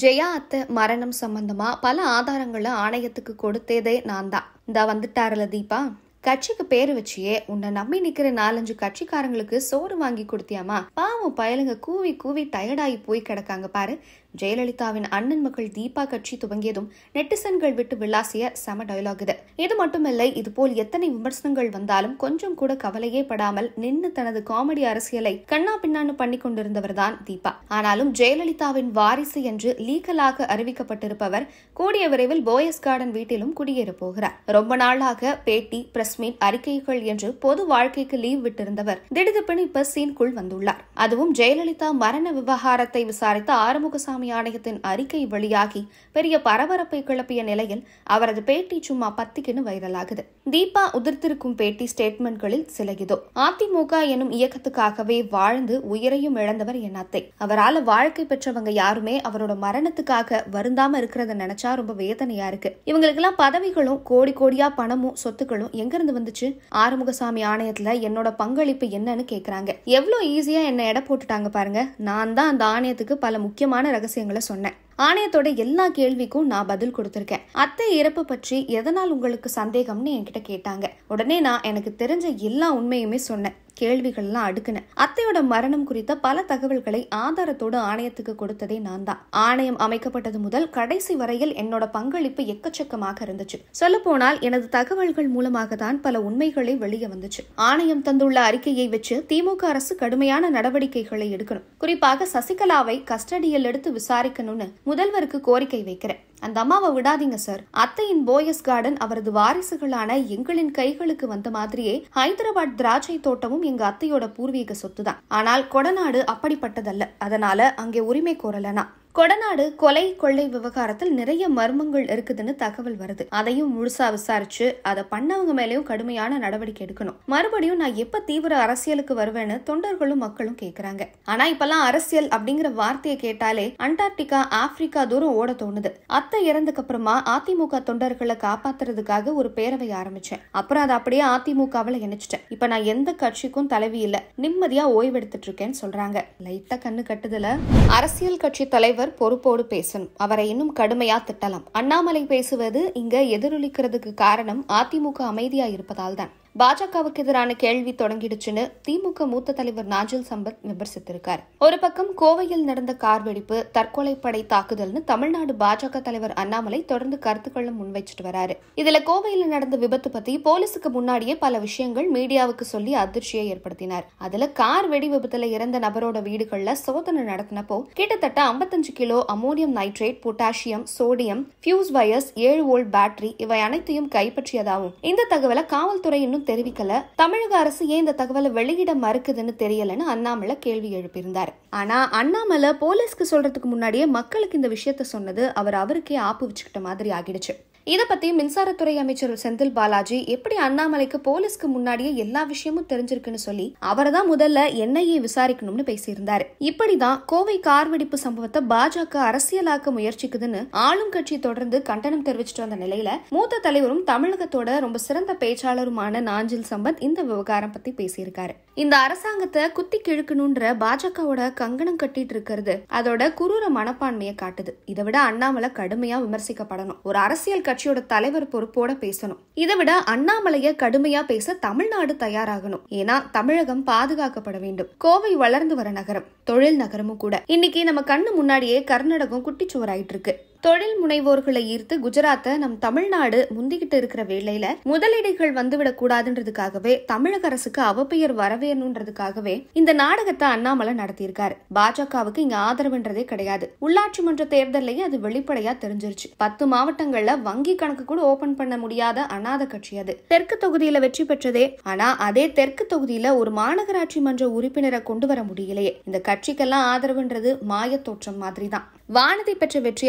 ஜெயா அத்தை மரணம் சம்பந்தமா பல ஆதாரங்களை ஆணையத்துக்கு கொடுத்ததே நான் தான் இந்த வந்துட்டாருல தீபா கட்சிக்கு பேரு வச்சியே உன்னை நம்பி நிக்கிற நாலஞ்சு கட்சிக்காரங்களுக்கு சோறு வாங்கி கொடுத்தியாமா பாவம் பயலுங்க கூவி கூவி டயர்டாகி போய் கிடக்காங்க பாரு ஜெயலலிதாவின் அண்ணன் மகள் தீபா கட்சி துவங்கியதும் நெட்டிசன்கள் விட்டு விளாசிய செம டயலாக் இது இது மட்டுமில்லை இதுபோல் எத்தனை விமர்சனங்கள் வந்தாலும் கொஞ்சம் கூட கவலையே படாமல் நின்னு தனது காமெடி அரசியலை கண்ணா பின்னான்னு பண்ணி கொண்டிருந்தவர் தான் தீபா ஆனாலும் ஜெயலலிதாவின் வாரிசு என்று லீகலாக அறிவிக்கப்பட்டிருப்பவர் கூடிய விரைவில் போயஸ் கார்டன் வீட்டிலும் குடியேறப் போகிறார் ரொம்ப நாளாக பேட்டி பிரஸ் மீட் அறிக்கைகள் என்று பொது வாழ்க்கைக்கு லீவ் விட்டிருந்தவர் திடுதிப்புன்னு இப்ப சீன்குள் வந்துள்ளார் அதுவும் ஜெயலலிதா மரண விவகாரத்தை விசாரித்த ஆறுமுகசாமி ஆணையத்தின் அறிக்கை வெளியாகி பெரிய பரபரப்பை கிளப்பிய நிலையில் அவரது பேட்டி சும்மா பத்திக்குன்னு வைரலாகுது தீபா உதிர்த்திருக்கும் பேட்டி ஸ்டேட்மெண்ட்களில் சில இதோ அதிமுக எனும் இயக்கத்துக்காகவே வாழ்ந்து உயிரையும் இழந்தவர் என் அத்தை அவரால் வாழ்க்கை பெற்றவங்க யாருமே அவரோட மரணத்துக்காக வருந்தாம இருக்கிறத நினைச்சா ரொம்ப வேதனையா இருக்கு இவங்களுக்கெல்லாம் பதவிகளும் கோடி கோடியா பணமும் சொத்துக்களும் எங்க இருந்து வந்துச்சு ஆறுமுகசாமி ஆணையத்துல என்னோட பங்களிப்பு என்னன்னு கேக்குறாங்க எவ்வளவு ஈஸியா என்ன எடை போட்டுட்டாங்க பாருங்க நான் தான் அந்த ஆணையத்துக்கு பல முக்கியமான ரகசியங்களை சொன்னேன் ஆணையத்தோட எல்லா கேள்விக்கும் நான் பதில் கொடுத்திருக்கேன் அத்தை இறப்பு பற்றி எதனால் உங்களுக்கு சந்தேகம்னு என்கிட்ட கேட்டாங்க உடனே நான் எனக்கு தெரிஞ்ச எல்லா உண்மையுமே சொன்னேன் கேள்விகள்லாம் அடுக்குனேன் அத்தையோட மரணம் குறித்த பல தகவல்களை ஆதாரத்தோடு ஆணையத்துக்கு கொடுத்ததே நான் தான் ஆணையம் அமைக்கப்பட்டது முதல் கடைசி வரையில் என்னோட பங்களிப்பு எக்கச்சக்கமாக இருந்துச்சு சொல்ல போனால் எனது தகவல்கள் மூலமாக தான் பல உண்மைகளே வெளியே வந்துச்சு ஆணையம் தந்துள்ள அறிக்கையை வச்சு திமுக அரசு கடுமையான நடவடிக்கைகளை எடுக்கணும் குறிப்பாக சசிகலாவை கஸ்டடியில் எடுத்து விசாரிக்கணும்னு முதல்வருக்கு கோரிக்கை வைக்கிறேன் அந்த அம்மாவை விடாதீங்க சார் அத்தையின் போயஸ் கார்டன் அவரது வாரிசுகளான எங்களின் கைகளுக்கு வந்த மாதிரியே ஹைதராபாத் திராட்சை தோட்டமும் எங்க அத்தையோட பூர்வீக சொத்து தான் ஆனால் கொடநாடு அப்படிப்பட்டதல்ல அதனால அங்கே உரிமை கோரலனா கொடநாடு கொலை கொள்ளை விவகாரத்தில் நிறைய மர்மங்கள் இருக்குதுன்னு தகவல் வருது அதையும் முழுசா விசாரிச்சு அதை பண்ணவங்க மேலேயும் கடுமையான நடவடிக்கை எடுக்கணும் மறுபடியும் நான் எப்ப தீவிர அரசியலுக்கு வருவேன்னு தொண்டர்களும் மக்களும் கேக்குறாங்க ஆனா இப்பெல்லாம் அரசியல் அப்படிங்கிற வார்த்தையை கேட்டாலே அண்டார்டிகா ஆப்பிரிக்கா தூரம் ஓட தோணுது அத்தை இறந்ததுக்கு அப்புறமா அதிமுக தொண்டர்களை காப்பாத்துறதுக்காக ஒரு பேரவை ஆரம்பிச்சேன் அப்புறம் அதை அப்படியே அதிமுகவில் இணைச்சிட்டேன் இப்ப நான் எந்த கட்சிக்கும் தலைவி இல்ல நிம்மதியா ஓய்வெடுத்துட்டு இருக்கேன்னு சொல்றாங்க லைட்டா கண்ணு கட்டுதுல அரசியல் கட்சி தலைவர் தலைவர் பொறுப்போடு பேசணும் அவரை இன்னும் கடுமையா திட்டலாம் அண்ணாமலை பேசுவது இங்க எதிரொலிக்கிறதுக்கு காரணம் அதிமுக அமைதியா இருப்பதால் தான் பாஜகவுக்கு எதிரான கேள்வி தொடங்கிடுச்சுன்னு திமுக மூத்த தலைவர் நாஜில் சம்பத் விமர்சித்திருக்கார் ஒரு பக்கம் கோவையில் நடந்த கார் வெடிப்பு தற்கொலை படை தாக்குதல்னு தமிழ்நாடு பாஜக தலைவர் அண்ணாமலை தொடர்ந்து கருத்துக்களும் முன்வைச்சிட்டு வராரு இதுல கோவையில் நடந்த விபத்து பத்தி போலீஸுக்கு முன்னாடியே பல விஷயங்கள் மீடியாவுக்கு சொல்லி அதிர்ச்சியை ஏற்படுத்தினார் அதுல கார் வெடி விபத்துல இறந்த நபரோட வீடுகள்ல சோதனை நடத்தினப்போ கிட்டத்தட்ட ஐம்பத்தஞ்சு kilo ammonium nitrate potassium sodium fuse wires ஏழு வோல்ட் பேட்டரி இவை அனைத்தையும் கைப்பற்றியதாகவும் இந்த தகவலை காவல்துறை இன்னும் இன்னும் தெரிவிக்கல தமிழக அரசு ஏன் இந்த தகவலை வெளியிட மறுக்குதுன்னு தெரியலன்னு அண்ணாமலை கேள்வி எழுப்பியிருந்தார் ஆனா அண்ணாமலை போலீஸ்க்கு சொல்றதுக்கு முன்னாடியே மக்களுக்கு இந்த விஷயத்த சொன்னது அவர் அவருக்கே ஆப்பு வச்சுக்கிட்ட மாதிரி ஆகிடுச்சு இதை பத்தி மின்சாரத்துறை அமைச்சர் செந்தில் பாலாஜி எப்படி அண்ணாமலைக்கு போலீஸ்க்கு முன்னாடியே எல்லா விஷயமும் தெரிஞ்சிருக்குன்னு சொல்லி அவரை தான் முதல்ல என்ஐஏ விசாரிக்கணும்னு பேசியிருந்தாரு இப்படிதான் கோவை கார் வெடிப்பு சம்பவத்தை பாஜக அரசியலாக்க முயற்சிக்குதுன்னு ஆளும் கட்சி தொடர்ந்து கண்டனம் தெரிவிச்சிட்டு வந்த நிலையில மூத்த தலைவரும் தமிழகத்தோட ரொம்ப சிறந்த பேச்சாளருமான நாஞ்சில் சம்பத் இந்த விவகாரம் பத்தி பேசியிருக்காரு இந்த அரசாங்கத்தை குத்தி கிழக்கணுன்ற பாஜகவோட கங்கணம் கட்டிட்டு இருக்கிறது அதோட குரூர மனப்பான்மையை காட்டுது இதை விட அண்ணாமலை கடுமையா விமர்சிக்கப்படணும் ஒரு அரசியல் கட்சியோட தலைவர் பொறுப்போட பேசணும் இதை விட அண்ணாமலைய கடுமையா பேச தமிழ்நாடு தயாராகணும் ஏன்னா தமிழகம் பாதுகாக்கப்பட வேண்டும் கோவை வளர்ந்து வர நகரம் தொழில் நகரமும் கூட இன்னைக்கு நம்ம கண்ணு முன்னாடியே கர்நாடகம் குட்டிச்சுவராயிட்டு இருக்கு தொழில் முனைவோர்களை ஈர்த்து குஜராத்தை நம் தமிழ்நாடு முந்திக்கிட்டு இருக்கிற வேளையில முதலீடுகள் வந்துவிடக் கூடாதுன்றதுக்காகவே தமிழக அரசுக்கு அவப்பெயர் வரவேணுன்றதுக்காகவே இந்த நாடகத்தை அண்ணாமலை நடத்தியிருக்காரு பாஜகவுக்கு இங்க ஆதரவுன்றதே கிடையாது உள்ளாட்சி மன்ற தேர்தலையே அது வெளிப்படையா தெரிஞ்சிருச்சு பத்து மாவட்டங்கள்ல வங்கி கணக்கு கூட ஓபன் பண்ண முடியாத அநாத கட்சி அது தெற்கு தொகுதியில வெற்றி பெற்றதே ஆனா அதே தெற்கு தொகுதியில ஒரு மாநகராட்சி மன்ற உறுப்பினரை கொண்டு வர முடியலையே இந்த கட்சிக்கெல்லாம் ஆதரவுன்றது மாய தோற்றம் மாதிரி தான் வானதி பெற்ற வெற்றியாகட்டும்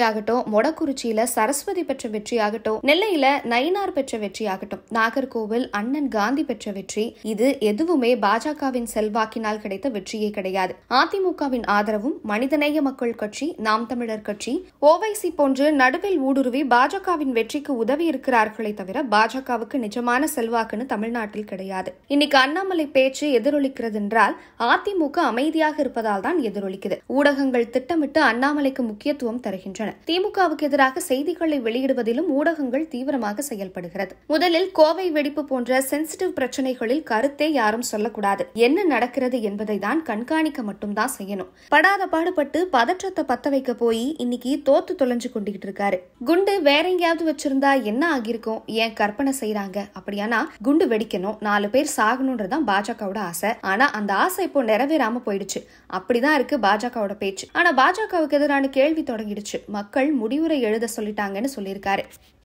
ஆகட்டும் மொடக்குறிச்சியில சரஸ்வதி பெற்ற வெற்றி ஆகட்டும் நெல்லையில நயினார் பெற்ற வெற்றி ஆகட்டும் நாகர்கோவில் அண்ணன் காந்தி பெற்ற வெற்றி இது எதுவுமே பாஜகவின் செல்வாக்கினால் கிடைத்த வெற்றியே கிடையாது அதிமுகவின் ஆதரவும் மனிதநேய மக்கள் கட்சி நாம் தமிழர் கட்சி ஓவைசி போன்று நடுவில் ஊடுருவி பாஜகவின் வெற்றிக்கு உதவி இருக்கிறார்களே தவிர பாஜகவுக்கு நிஜமான செல்வாக்குன்னு தமிழ்நாட்டில் கிடையாது இன்னைக்கு அண்ணாமலை பேச்சு எதிரொலிக்கிறது என்றால் அதிமுக அமைதியாக இருப்பதால் தான் எதிரொலிக்குது ஊடகங்கள் திட்டமிட்டு அண்ணாமலைக்கு முக்கியத்துவம் தருகின்றன திமுகவுக்கு எதிராக செய்திகளை வெளியிடுவதிலும் ஊடகங்கள் தீவிரமாக செயல்படுகிறது முதலில் கோவை வெடிப்பு போன்ற சென்சிட்டிவ் பிரச்சனைகளில் கருத்தே யாரும் சொல்லக்கூடாது என்ன நடக்கிறது என்பதை தான் கண்காணிக்க மட்டும்தான் செய்யணும் படாத பாடுபட்டு பதற்றத்தை பத்த வைக்க போய் இன்னைக்கு தோத்து தொலைஞ்சு கொண்டுகிட்டு இருக்காரு குண்டு வேற எங்கேயாவது வச்சிருந்தா என்ன ஆகியிருக்கும் ஏன் கற்பனை செய்யறாங்க அப்படியானா குண்டு வெடிக்கணும் நாலு பேர் சாகணும்ன்றதான் பாஜகவோட ஆசை ஆனா அந்த ஆசை இப்போ நிறைவேறாம போயிடுச்சு அப்படிதான் இருக்கு பாஜகவோட பேச்சு ஆனா பாஜகவுக்கு எதிரான கேள்வி தொடங்கிடுச்சு மக்கள் முடிவுரை எழுத சொல்லிட்டாங்கன்னு சொல்லியிருக்காரு